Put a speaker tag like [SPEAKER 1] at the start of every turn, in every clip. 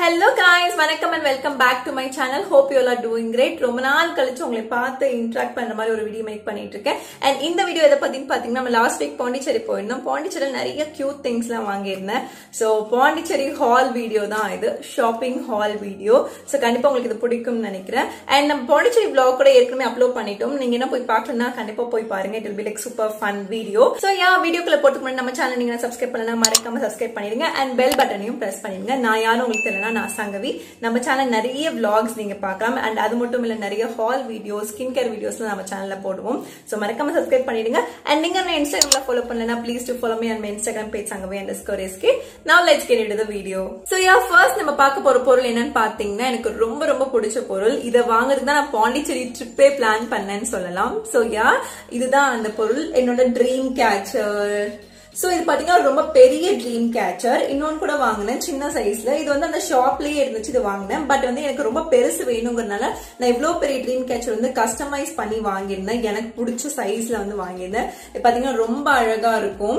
[SPEAKER 1] hello guys வணக்கம் and welcome back to my channel hope you are doing great ரொம்ப நாள் கழிச்சு உங்களை பார்த்து இன்ட்ராக்ட் பண்ற மாதிரி ஒரு வீடியோ மேக் பண்ணிட்டு இருக்கேன் அண்ட் இந்த வீடியோ எதை பத்தின்னு பாத்தீங்கன்னா நம்ம லாஸ்ட் வீக் பாண்டிச்சேரி போயிருந்தோம் பாண்டிச்சேரியில் நிறைய கியூட் திங்ஸ் எல்லாம் வாங்கியிருந்தேன் ஸோ பாண்டிச்சேரி ஹால் வீடியோ தான் இது ஷாப்பிங் ஹால் வீடியோ ஸோ கண்டிப்பா உங்களுக்கு இது பிடிக்கும்னு நினைக்கிறேன் அண்ட் நம்ம பாண்டிச்சேரி பிளாக் கூட ஏற்கனவே அப்லோட் பண்ணிட்டோம் நீங்க என்ன போய் பார்க்கணும்னா கண்டிப்பா போய் பாருங்க it will be like super fun video so ya வீடியோக்குள்ள போட்டுக்கு முன்னாடி நம்ம சேனல் நீங்க சப்ஸ்கிரைப் பண்ணலாம் மறக்காம சப்ஸ்கிரைப் பண்ணிருங்க அண்ட் பெல் பட்டனையும் பிரஸ் பண்ணிருங்க நான் யாரும் உங்களுக்கு தெரியலனா நான் சங்கவி நம்ம சேனல் நிறைய vlogs நீங்க பார்க்கலாம் அண்ட் அது மட்டும் இல்ல நிறைய haul videos skin care videos நம்ம சேனல்ல போடுவோம் சோ மறக்காம சப்ஸ்கிரைப் பண்ணிடுங்க அண்ட் நீங்க என்ன இன்ஸ்டாகிராம்ல ஃபாலோ பண்ணலனா please do follow me and my Instagram page Sangavi and score SK now let's get into the video so ya first நம்ம பார்க்க போற பொருள் என்னன்னு பாத்தீங்கன்னா எனக்கு ரொம்ப ரொம்ப பிடிச்ச பொருள் இதை வாங்குறதுக்கு தான் நான் பாண்டிச்சேரி ட்ரிப்பே பிளான் பண்ணேன்னு சொல்லலாம் சோ யா இதுதான் அந்த பொருள் என்னோட ட்ரீம் கேச்சர் சோ இது பாத்தீங்கன்னா ரொம்ப பெரிய ட்ரீம் கேச்சர் இன்னொன்னு கூட வாங்கினேன் சின்ன சைஸ்ல இது வந்து அந்த ஷாப்லயே இருந்துச்சு இது வாங்கினேன் பட் வந்து எனக்கு ரொம்ப பெருசு வேணுங்கிறதுனால நான் இவ்வளவு பெரிய ட்ரீம் கேச்சர் வந்து கஸ்டமைஸ் பண்ணி வாங்கியிருந்தேன் எனக்கு பிடிச்ச சைஸ்ல வந்து வாங்கியிருந்தேன் இது பாத்தீங்கன்னா ரொம்ப அழகா இருக்கும்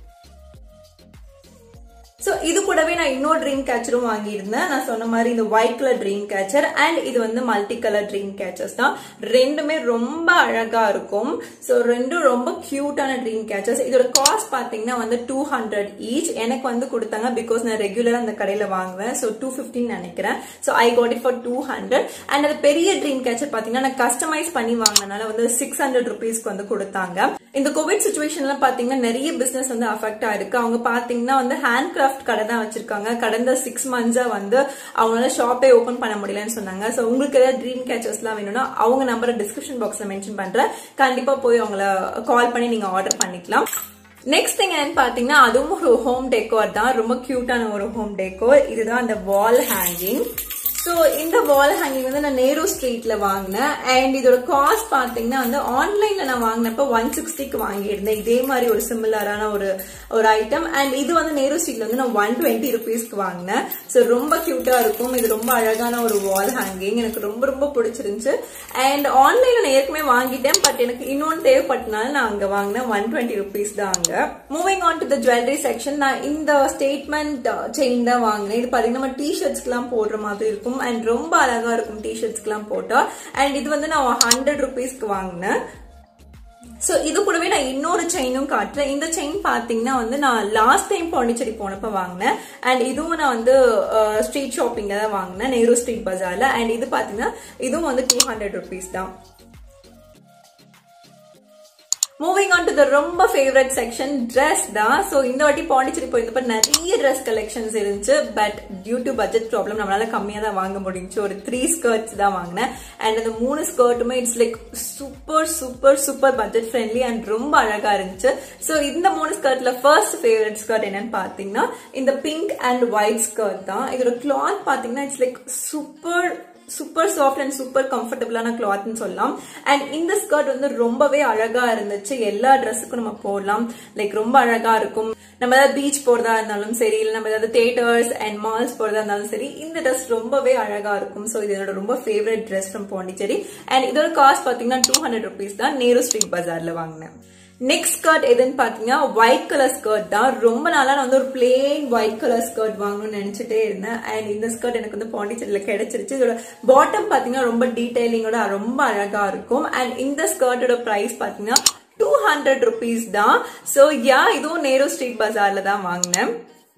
[SPEAKER 1] சோ இது கூடவே நான் இன்னொரு ட்ரீம் கேச்சரும் வாங்கியிருந்தேன் நான் சொன்ன மாதிரி இந்த white colour dream catcher and இது வந்து மல்டி கலர் ட்ரீம் கேச்சர்ஸ் தான் ரெண்டுமே ரொம்ப அழகா இருக்கும் சோ ரெண்டும் ரொம்ப கியூட்டான ட்ரீம் கேச்சர்ஸ் இதோட காஸ்ட் பாத்தீங்கன்னா வந்து டூ ஹண்ட்ரட் ஈச் எனக்கு வந்து கொடுத்தாங்க பிகாஸ் நான் ரெகுலரா அந்த கடையில வாங்குவேன் சோ டூ பிப்டின் நினைக்கிறேன் so I got it for two hundred அண்ட் அது பெரிய ட்ரீம் கேச்சர் பாத்தீங்கன்னா நான் கஸ்டமைஸ் பண்ணி வாங்கினால வந்து சிக்ஸ் ஹண்ட்ரட் ருபீஸ்க்கு வந்து கொடுத்தாங்க இந்த கோவிட் சுச்சுவேஷன்ல பாத்தீங்கன்னா நிறைய பிசினஸ் வந்து அஃபெக்ட் ஆயிருக்கு அவங்க பாத்தீங்கன்னா வந்து ஹேண்ட் கிராஃப்ட் கடை தான் வச்சிருக்காங்க கடந்த சிக்ஸ் மந்த்ஸா வந்து அவங்களால ஷாப்பே ஓபன் பண்ண முடியலன்னு சொன்னாங்க சோ உங்களுக்கு ஏதாவது ட்ரீம் கேச்சர்ஸ் எல்லாம் வேணும்னா அவங்க நம்பரை டிஸ்கிரிப்ஷன் பாக்ஸ்ல மென்ஷன் பண்றேன் கண்டிப்பா போய் அவங்கள கால் பண்ணி நீங்க ஆர்டர் பண்ணிக்கலாம் நெக்ஸ்ட் திங் என்னன்னு பாத்தீங்கன்னா அதுவும் ஒரு ஹோம் டெக்கோர் தான் ரொம்ப கியூட்டான ஒரு ஹோம் டெக்கோர் இதுதான் அந்த வால் ஹேங்கிங் ஸோ இந்த வால் ஹேங்கிங் வந்து நான் நேரு ஸ்ட்ரீட்ல வாங்கினேன் அண்ட் இதோட காஸ்ட் பாத்தீங்கன்னா வந்து ஆன்லைன்ல நான் வாங்கினப்ப ஒன் சிக்ஸ்டிக்கு வாங்கியிருந்தேன் இதே மாதிரி ஒரு சிமிலரான ஒரு ஒரு ஐட்டம் அண்ட் இது வந்து நேரு ஸ்ட்ரீட்ல வந்து நான் ஒன் டுவெண்ட்டி ருபீஸ்க்கு வாங்கினேன் ஸோ ரொம்ப கியூட்டா இருக்கும் இது ரொம்ப அழகான ஒரு வால் ஹேங்கிங் எனக்கு ரொம்ப ரொம்ப பிடிச்சிருந்துச்சு அண்ட் ஆன்லைன்ல நான் ஏற்கனவே வாங்கிட்டேன் பட் எனக்கு இன்னொன்று தேவைப்பட்டனால நான் அங்க வாங்கினேன் ஒன் டுவெண்ட்டி ருபீஸ் தான் அங்க moving on to the jewellery section நான் இந்த ஸ்டேட்மெண்ட் செயின் தான் வாங்கினேன் இது பாத்தீங்கன்னா நம்ம டிஷர்ட்ஸ்க்குலாம் போடுற மாதிரி இருக்கும் அண்ட் ரொம்ப அழகா இருக்கும் டிஷர்ட்ஸ்க்குலாம் போட்டா அண்ட் இது வந்து நான் ஹண்ட்ரட் ருபீஸ்க்கு வாங்கினேன் சோ இது கூடவே நான் இன்னொரு செயினும் காட்டுறேன் இந்த செயின் பாத்தீங்கன்னா வந்து நான் லாஸ்ட் டைம் பாண்டிச்சேரி போனப்ப வாங்கினேன் அண்ட் இதுவும் நான் வந்து ஸ்ட்ரீட் ஷாப்பிங்ல தான் வாங்கினேன் நேரு ஸ்ட்ரீட் பஜார்ல அண்ட் இது பாத்தீங்கன்னா இதுவும் வந்து டூ ஹண்ட்ரட் ருபீஸ் தான் மூவிங் ஆன் டு த ரொம்ப ஃபேவரட் செக்ஷன் ட்ரெஸ் தான் ஸோ இந்த வாட்டி பாண்டிச்சேரி போயிருந்தப்ப நிறைய ட்ரெஸ் கலெக்ஷன்ஸ் இருந்துச்சு but due to budget problem நம்மளால கம்மியாக தான் வாங்க முடிஞ்சு ஒரு த்ரீ ஸ்கர்ட்ஸ் தான் வாங்கினேன் அண்ட் அந்த மூணு ஸ்கர்ட்டுமே it's like super super super budget friendly and ரொம்ப அழகா இருந்துச்சு ஸோ இந்த மூணு ஸ்கர்ட்ல ஃபர்ஸ்ட் ஃபேவரட் ஸ்கர்ட் என்னன்னு பார்த்தீங்கன்னா இந்த பிங்க் அண்ட் ஒயிட் ஸ்கர்ட் தான் இதோட கிளாத் பார்த்தீங்கன்னா it's like super super soft and super கம்ஃபர்டபுளான கிளாத்னு சொல்லலாம் அண்ட் இந்த ஸ்கர்ட் வந்து ரொம்பவே அழகா இருந்துச்சு எல்லா ட்ரெஸ்ஸுக்கும் நம்ம போடலாம் லைக் ரொம்ப அழகா இருக்கும் நம்ம ஏதாவது பீச் போறதா இருந்தாலும் சரி இல்லை நம்ம ஏதாவது தேட்டர்ஸ் அண்ட் மால்ஸ் போறதா இருந்தாலும் சரி இந்த ட்ரெஸ் ரொம்பவே அழகா இருக்கும் ஸோ இது என்னோட ரொம்ப favourite dress from Pondicherry and இதோட காஸ்ட் பாத்தீங்கன்னா டூ ஹண்ட்ரட் ருபீஸ் தான் நேரு ஸ்ட்ரீட் பஜார்ல வாங்கினேன் நெக்ஸ்ட் ஸ்கர்ட் எதுன்னு பாத்தீங்கன்னா ஒயிட் கலர் ஸ்கர்ட் தான் ரொம்ப நாளா நான் வந்து ஒரு பிளெயின் ஒயிட் கலர் ஸ்கர்ட் வாங்கணும்னு நினைச்சிட்டே இருந்தேன் அண்ட் இந்த ஸ்கர்ட் எனக்கு வந்து பாண்டிச்சேரியில கிடைச்சிருச்சு இதோட பாட்டம் பாத்தீங்கன்னா ரொம்ப டீடைலிங்கோட ரொம்ப அழகா இருக்கும் அண்ட் இந்த ஸ்கர்ட்டோட பிரைஸ் பாத்தீங்கன்னா டூ ஹண்ட்ரட் ருபீஸ் தான் ஸோ யா இதுவும் நேரு ஸ்ட்ரீட் பஜார்ல தான் வாங்கினேன்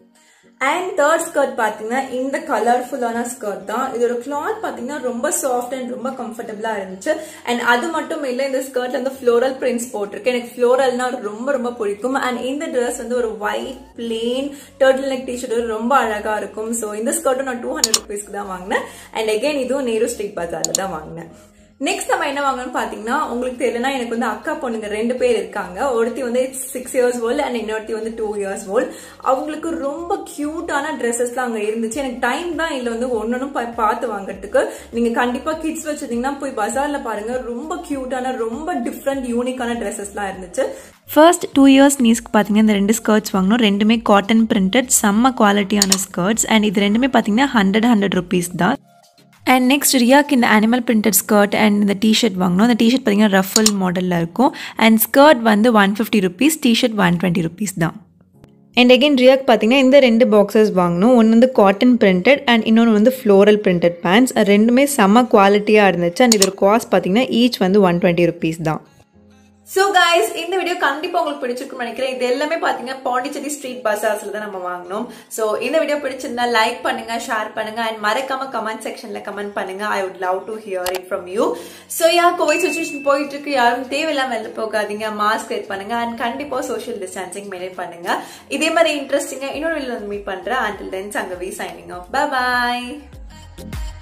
[SPEAKER 1] அண்ட் தேர்ட் ஸ்கர்ட் பாத்தீங்கன்னா இந்த கலர்ஃபுல்லான ஸ்கர்ட் தான் இதோட கிளாத் பாத்தீங்கன்னா ரொம்ப சாஃப்ட் அண்ட் ரொம்ப கம்ஃபர்டபுளா இருந்துச்சு அண்ட் அது மட்டும் இல்ல இந்த ஸ்கர்ட்ல வந்து ஃப்ளோரல் பிரிண்ட்ஸ் போட்டிருக்கு எனக்கு ஃப்ளோரல்னா ரொம்ப ரொம்ப பிடிக்கும் அண்ட் இந்த ட்ரெஸ் வந்து ஒரு white plain turtle neck T-shirt ரொம்ப அழகா இருக்கும் ஸோ இந்த ஸ்கர்ட்டும் நான் டூ ஹண்ட்ரட் ருபீஸ்க்கு தான் வாங்கினேன் அண்ட் அகைன் இதுவும் நேரு ஸ்ட்ரீட் பஜார்ல தான் வாங்கினேன் நெக்ஸ்ட் நம்ம என்ன வாங்கணும்னு பாத்தீங்கன்னா உங்களுக்கு தெரியலனா எனக்கு வந்து அக்கா பொண்ணுங்க ரெண்டு பேர் இருக்காங்க ஒருத்தி வந்து சிக்ஸ் இயர்ஸ் ஓல்டு அண்ட் இன்னொருத்தி வந்து டூ இயர்ஸ் ஓல்டு அவங்களுக்கு ரொம்ப கியூட்டான ட்ரெஸ்ஸஸ்லாம் அங்க இருந்துச்சு எனக்கு டைம் தான் இல்ல வந்து ஒன்னொன்னும் பார்த்து வாங்குறதுக்கு நீங்க கண்டிப்பா கிட்ஸ் வச்சிருந்தீங்கன்னா போய் பஜார்ல பாருங்க ரொம்ப கியூட்டான ரொம்ப டிஃப்ரெண்ட் யூனிக்கான ட்ரெஸ்ஸஸ்லாம் இருந்துச்சு
[SPEAKER 2] ஃபர்ஸ்ட் டூ இயர்ஸ் நீஸ்க்கு பார்த்தீங்கன்னா இந்த ரெண்டு ஸ்கர்ட்ஸ் வாங்கினோம் ரெண்டுமே காட்டன் பிரிண்டட் செம்ம குவாலிட்டியான ஸ்கர்ட்ஸ் அண்ட் இது ரெண்டுமே பார்த்தீங்கன்னா ஹண்ட்ரட் ஹண்ட்ரட் ருபீஸ் தான் அண்ட் நெக்ஸ்ட் ரியாக்கு இந்த அனிமல் பிரிண்டட் ஸ்கர்ட் அண்ட் இந்த டிஷர்ட் வாங்கினோம் அந்த டிஷர்ட் பார்த்தீங்கன்னா ரஃபல் மாடலில் இருக்கும் அண்ட் ஸ்கர்ட் வந்து one fifty rupees T-shirt one twenty rupees தான் அண்ட் அகைன் ரியாக் பார்த்தீங்கன்னா இந்த ரெண்டு பாக்ஸஸ் வாங்கணும் ஒன்று வந்து காட்டன் பிரிண்டட் அண்ட் இன்னொன்று வந்து ஃப்ளோரல் பிரிண்டட் பேண்ட்ஸ் ரெண்டுமே செம்ம குவாலிட்டியாக இருந்துச்சு அண்ட் இதோட காஸ்ட் பார்த்தீங்கன்னா ஈச் வந்து ஒன் டுவெண்ட்டி ருபீஸ் தான்
[SPEAKER 1] சோ கைஸ் இந்த வீடியோ கண்டிப்பா உங்களுக்கு பிடிச்சிருக்கும்னு நினைக்கிறேன் இது எல்லாமே பாத்தீங்கன்னா பாண்டிச்சேரி ஸ்ட்ரீட் பசார்ஸ்ல தான் நம்ம வாங்கினோம் சோ இந்த வீடியோ பிடிச்சிருந்தா லைக் பண்ணுங்க ஷேர் பண்ணுங்க அண்ட் மறக்காம கமெண்ட் செக்ஷன்ல கமெண்ட் பண்ணுங்க I would love to hear it from you so ya covid situation போயிட்டு இருக்கு யாரும் தேவையில்லாம வெளில போகாதீங்க மாஸ்க் வெயிட் பண்ணுங்க அண்ட் கண்டிப்பா சோஷியல் டிஸ்டன்சிங் மெயின்டைன் பண்ணுங்க இதே மாதிரி இன்ட்ரெஸ்டிங்கா இன்னொரு வீடியோ மீட் பண்றேன் until then Sangavi signing off bye பாய்